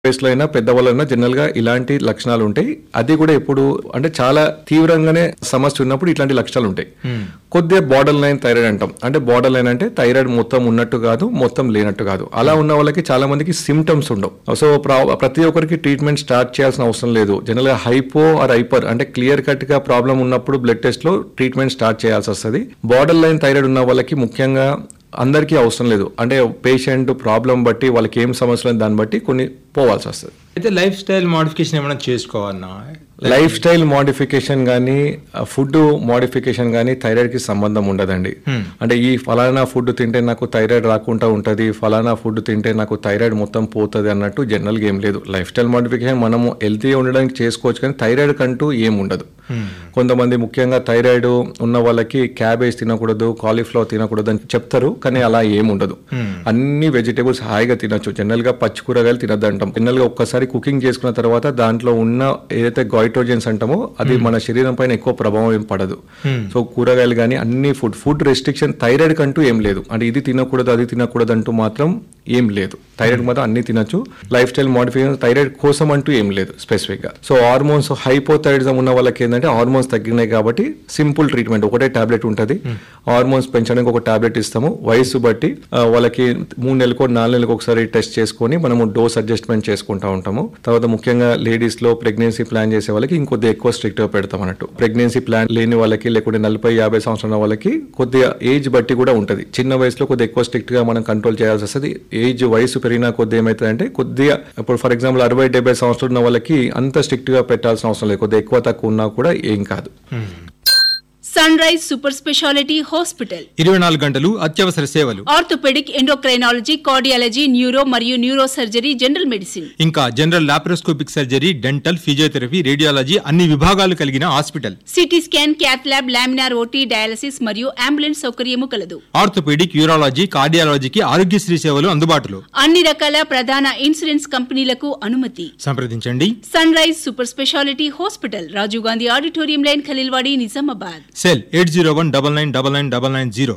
వయసులో అయినా పెద్దవాళ్ళైనా జనరల్ గా ఇలాంటి లక్షణాలు ఉంటాయి అది కూడా ఎప్పుడు అంటే చాలా తీవ్రంగానే సమస్య ఉన్నప్పుడు ఇట్లాంటి లక్షణాలు ఉంటాయి కొద్దిగా బార్డర్ లైన్ థైరాయిడ్ అంటాం అంటే బార్డర్ లైన్ అంటే థైరాయిడ్ మొత్తం ఉన్నట్టు కాదు మొత్తం లేనట్టు కాదు అలా ఉన్న వాళ్ళకి చాలా మందికి సిమ్టమ్స్ ఉండవు సో ప్రా- ప్రతి ఒక్కరికి ట్రీట్మెంట్ స్టార్ట్ చేయాల్సిన అవసరం లేదు జనరల్ గా హైపో ఆర్ హైపర్ అంటే క్లియర్ కట్ గా ప్రాబ్లం ఉన్నప్పుడు బ్లడ్ టెస్ట్ లో ట్రీట్మెంట్ స్టార్ట్ చేయాల్సి వస్తుంది బార్డర్ లైన్ థైరాయిడ్ ఉన్న వాళ్ళకి ముఖ్యంగా అందరికీ అవసరం లేదు అంటే పేషెంట్ ప్రాబ్లం బట్టి వాళ్ళకి ఏం సమస్యలు ఉన్నాయి దాన్ని బట్టి కొన్ని పోవాల్సి వస్తుంది అయితే లైఫ్ స్టైల్ మోడిఫికేషన్ ఏమైనా చేసుకోవాలన్నా లైఫ్ స్టైల్ మోడిఫికేషన్ కానీ ఫుడ్ మోడిఫికేషన్ కానీ థైరాయిడ్ కి సంబంధం ఉండదండి అంటే ఈ ఫలానా ఫుడ్ తింటే నాకు థైరాయిడ్ రాకుండా ఉంటది ఫలానా ఫుడ్ తింటే నాకు థైరాయిడ్ మొత్తం పోతుంది అన్నట్టు జనరల్ గా ఏం లేదు లైఫ్ స్టైల్ మోడిఫికేషన్ మనము హెల్తీ ఉండడానికి చేసుకోవచ్చు కానీ థైరాయిడ్ కంటూ ఏం ఉండదు కొంతమంది ముఖ్యంగా థైరాయిడ్ ఉన్న వాళ్ళకి క్యాబేజ్ తినకూడదు కాలీఫ్లవర్ తినకూడదు అని చెప్తారు కానీ అలా ఏం ఉండదు అన్ని వెజిటేబుల్స్ హాయిగా తినొచ్చు జనరల్ గా పచ్చి కూరగాయలు తినద్దు అంటాం జనరల్ గా ఒక్కసారి కుకింగ్ చేసుకున్న తర్వాత దాంట్లో ఉన్న ఏదైతే గైట్రోజన్స్ అంటామో అది మన శరీరం పైన ఎక్కువ ప్రభావం ఏం పడదు సో కూరగాయలు కానీ అన్ని ఫుడ్ ఫుడ్ రెస్ట్రిక్షన్ థైరాయిడ్ కంటూ ఏం లేదు అంటే ఇది తినకూడదు అది తినకూడదు అంటూ మాత్రం ఏం లేదు థైరాయిడ్ మాత్రం అన్ని తినొచ్చు లైఫ్ స్టైల్ మోడిఫికేషన్ థైరాయిడ్ కోసం అంటూ ఏం లేదు స్పెసిఫిక్ గా సో హార్మోన్స్ హైపోథైరిజం ఉన్న వాళ్ళకి ఏంటంటే హార్మోన్స్ తగ్గినాయి కాబట్టి సింపుల్ ట్రీట్మెంట్ ఒకటే టాబ్లెట్ ఉంటుంది హార్మోన్స్ పెంచడానికి ఒక టాబ్లెట్ ఇస్తాము వయసు బట్టి ఆ, వాళ్ళకి మూడు నెలలకు నాలుగు నెలలకు ఒకసారి టెస్ట్ చేసుకొని మనము డోస్ అడ్జస్ట్మెంట్ చేసుకుంటా ఉంటాము తర్వాత ముఖ్యంగా లేడీస్ లో ప్రెగ్నెన్సీ ప్లాన్ చేసే వాళ్ళకి ఇంకొద్ది ఎక్కువ స్ట్రిక్ట్ గా పెడతాం అన్నట్టు ప్రెగ్నెన్సీ ప్లాన్ లేని వాళ్ళకి లేకుంటే నలభై యాభై సంవత్సరాల వాళ్ళకి కొద్దిగా ఏజ్ బట్టి కూడా ఉంటుంది చిన్న వయసులో కొద్దిగా ఎక్కువ స్ట్రిక్ట్ గా మనం కంట్రోల్ చేయాల్సి వస్తుంది ఏజ్ వయసు పెరిగినా కొద్ది ఏమవుతుంది అంటే కొద్దిగా ఇప్పుడు ఫర్ ఎగ్జాంపుల్ అరవై డెబ్బై సంవత్సరాలు ఉన్న వాళ్ళకి అంత స్ట్రిక్ట్ గా పెట్టాల్సిన అవసరం లేదు కొద్దిగా ఎక్కువ తక్కువ ఉన్నా కూడా ఏం కాదు Sunrise Super Speciality Hospital ఇరవై నాలుగు గంటలు అత్యవసర సేవలు ఆర్థోపెడిక్ ఎండోక్రైనాలజీ కార్డియాలజీ న్యూరో మరియు న్యూరో సర్జరీ జనరల్ మెడిసిన్ ఇంకా general laparoscopic surgery dental physiotherapy radiology అన్ని విభాగాలు కలిగిన hospital CT scan cath lab laminar OT dialysis మరియు అంబులెన్స్ సౌకర్యము కలదు ఆర్థోపెడిక్ యూరాలజీ కార్డియాలజీకి ఆరోగ్యశ్రీ సేవలు అందుబాటులో అన్ని రకాల ప్రధాన ఇన్సూరెన్స్ కంపెనీలకు అనుమతి సంప్రదించండి Sunrise Super Speciality Hospital Rajiv Gandhi auditorium line Khaleelwadi Nizamabad cell eight zero one double nine double nine double nine zero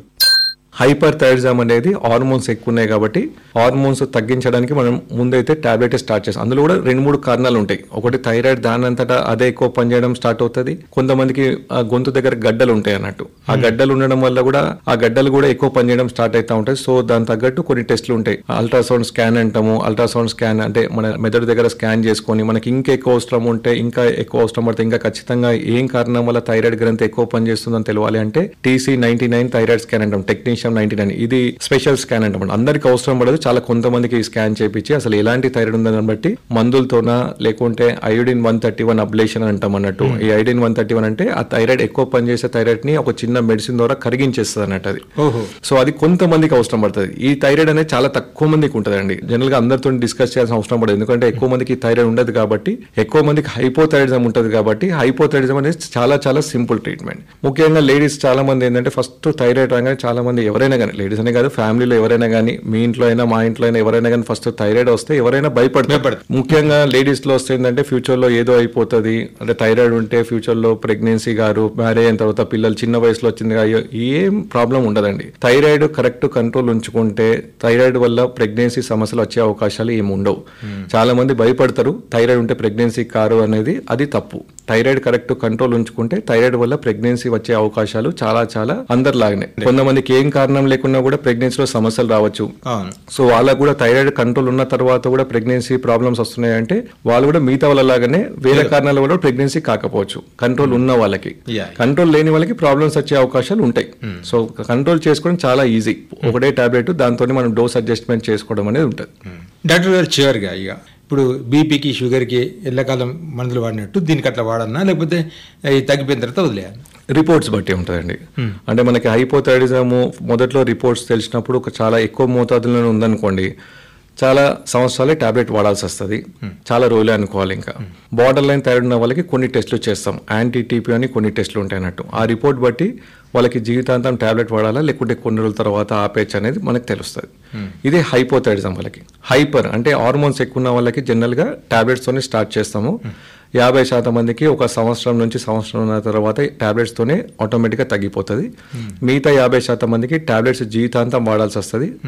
hyperthyroidism అనేది హార్మోన్స్ ఎక్కువ ఉన్నాయి కాబట్టి హార్మోన్స్ తగ్గించడానికి మనం ముందైతే టాబ్లెట్ స్టార్ట్ చేస్తాం అందులో కూడా రెండు మూడు కారణాలు ఉంటాయి ఒకటి థైరాయిడ్ దాని అంతటా అదే ఎక్కువ పనిచేయడం స్టార్ట్ అవుతుంది కొంతమందికి ఆ గొంతు దగ్గర గడ్డలు ఉంటాయి అన్నట్టు ఆ గడ్డలు ఉండడం వల్ల కూడా ఆ గడ్డలు కూడా ఎక్కువ పనిచేయడం స్టార్ట్ అవుతా ఉంటాయి సో దాని తగ్గట్టు కొన్ని టెస్టులు ఉంటాయి అల్ట్రాసౌండ్ స్కాన్ అంటాము అల్ట్రాసౌండ్ స్కాన్ అంటే మన మెదడు దగ్గర స్కాన్ చేసుకొని మనకి ఇంకా ఎక్కువ అవసరం ఉంటే ఇంకా ఎక్కువ అవసరం పడితే ఇంకా ఖచ్చితంగా ఏం కారణం వల్ల థైరాయిడ్ గ్రంథి ఎక్కువ పనిచేస్తుందని తెలియాలి అంటే TC ninety nine thyroid scan అంటాం టెక్నీషియన్ నైన్టీ నైన్ ఇది స్పెషల్ స్కాన్ అంటాం అందరికి అవసరం పడదు చాలా కొంతమందికి స్కాన్ చేపించి అసలు ఎలాంటి థైరాయిడ్ ఉందని బట్టి మందులతోనా లేకుంటే iodine one thirty one ablation అంటాం అన్నట్టు ఈ ఐయోడిన్ వన్ థర్టీ వన్ అంటే ఆ థైరాయిడ్ ఎక్కువ పనిచేసే థైరాయిడ్ ని ఒక చిన్న మెడిసిన్ ద్వారా కరిగించేస్తుంది అన్నట్టు అది ఓహో సో అది కొంతమందికి అవసరం పడుతుంది ఈ థైరాయిడ్ అనేది చాలా తక్కువ మందికి ఉంటుందండి జనరల్ గా అందరితో డిస్కస్ చేయాల్సిన అవసరం పడదు ఎందుకంటే ఎక్కువ మందికి థైరాయిడ్ ఉండదు కాబట్టి ఎక్కువ మందికి హైపోథైరిజం ఉంటుంది కాబట్టి హైపోథైరిజం అనేది చాలా చాలా సింపుల్ ట్రీట్మెంట్ ముఖ్యంగా లేడీస్ చాలా మంది ఏంటంటే ఫస్ట్ థైరాయిడ్ రాగానే చాలా మంది ఎవరైనా కానీ లేడీస్ అనే కాదు ఫ్యామిలీలో ఎవరైనా కానీ మీ ఇంట్లో అయినా మా ఇంట్లో అయినా ఎవరైనా కానీ ఫస్ట్ థైరాయిడ్ వస్తే ఎవరైనా భయపడతారు ముఖ్యంగా లేడీస్ లో వస్తే ఏంటంటే ఫ్యూచర్ లో ఏదో అయిపోతుంది అంటే థైరాయిడ్ ఉంటే ఫ్యూచర్ లో ప్రెగ్నెన్సీ గారు మ్యారేజ్ అయిన తర్వాత పిల్లలు చిన్న వయసులో వచ్చింది అయ్యో ఏం ప్రాబ్లం ఉండదండి థైరాయిడ్ కరెక్ట్ కంట్రోల్ ఉంచుకుంటే థైరాయిడ్ వల్ల ప్రెగ్నెన్సీ సమస్యలు వచ్చే అవకాశాలు ఏమి ఉండవు చాలా మంది భయపడతారు థైరాయిడ్ ఉంటే ప్రెగ్నెన్సీ కారు అనేది అది తప్పు థైరాయిడ్ కరెక్ట్ కంట్రోల్ ఉంచుకుంటే థైరాయిడ్ వల్ల ప్రెగ్నెన్సీ వచ్చే అవకాశాలు చాలా చాలా అందరిలాగానే కొంతమందికి ఏం కారణం లేకున్నా కూడా ప్రెగ్నెన్సీలో సమస్యలు రావచ్చు అవును సో వాళ్ళకు కూడా థైరాయిడ్ కంట్రోల్ ఉన్న తర్వాత కూడా ప్రెగ్నెన్సీ ప్రాబ్లమ్స్ వస్తున్నాయి అంటే వాళ్ళు కూడా మిగతా వాళ్ళలాగానే వేరే కారణాల వల్ల ప్రెగ్నెన్సీ కాకపోవచ్చు కంట్రోల్ ఉన్న వాళ్ళకి Yeah. కంట్రోల్ లేని వాళ్ళకి ప్రాబ్లమ్స్ వచ్చే అవకాశాలు ఉంటాయి సో కంట్రోల్ చేసుకోవడం చాలా ఈజీ ఒకటే టాబ్లెట్ దాంతో మనం డోస్ అడ్జస్ట్మెంట్ చేసుకోవడం అనేది ఉంటుంది డాక్టర్ గారు చివరిగా ఇక ఇప్పుడు బీపీకి షుగర్కి ఎల్లకాలం మందులు వాడినట్టు దీనికి అట్లా వాడన్నా లేకపోతే ఈ తగ్గిపోయిన తర్వాత వదిలేయాలి రిపోర్ట్స్ బట్టి ఉంటుందండి అంటే మనకి హైపోథైరిజము మొదట్లో రిపోర్ట్స్ తెలిసినప్పుడు ఒక చాలా ఎక్కువ మోతాదులోనే ఉందనుకోండి చాలా సంవత్సరాలే టాబ్లెట్ వాడాల్సి వస్తుంది చాలా రోజులే అనుకోవాలి ఇంకా బార్డర్ లైన్ థైరాయిడ్ ఉన్న వాళ్ళకి కొన్ని టెస్టులు చేస్తాం యాంటీ టీపీ అని కొన్ని టెస్టులు ఉంటాయి అన్నట్టు ఆ రిపోర్ట్ బట్టి వాళ్ళకి జీవితాంతం టాబ్లెట్ వాడాలా లేకుంటే కొన్ని రోజుల తర్వాత ఆపేయచ్చు అనేది మనకు తెలుస్తుంది ఇదే హైపోథైరిజం వాళ్ళకి హైపర్ అంటే హార్మోన్స్ ఎక్కువ ఉన్న వాళ్ళకి జనరల్గా టాబ్లెట్స్తోనే స్టార్ట్ చేస్తాము యాభై శాతం మందికి ఒక సంవత్సరం నుంచి సంవత్సరం ఉన్న తర్వాత టాబ్లెట్స్ తోనే ఆటోమేటిక్గా తగ్గిపోతుంది మిగతా యాభై శాతం మందికి టాబ్లెట్స్ జీవితాంతం వాడాల్సి వస్తుంది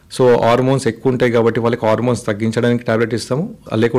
సో హార్మోన్స్ ఎక్కువ ఉంటాయి కాబట్టి వాళ్ళకి హార్మోన్స్ తగ్గించడానికి టాబ్లెట్ ఇస్తాము లేకుంటే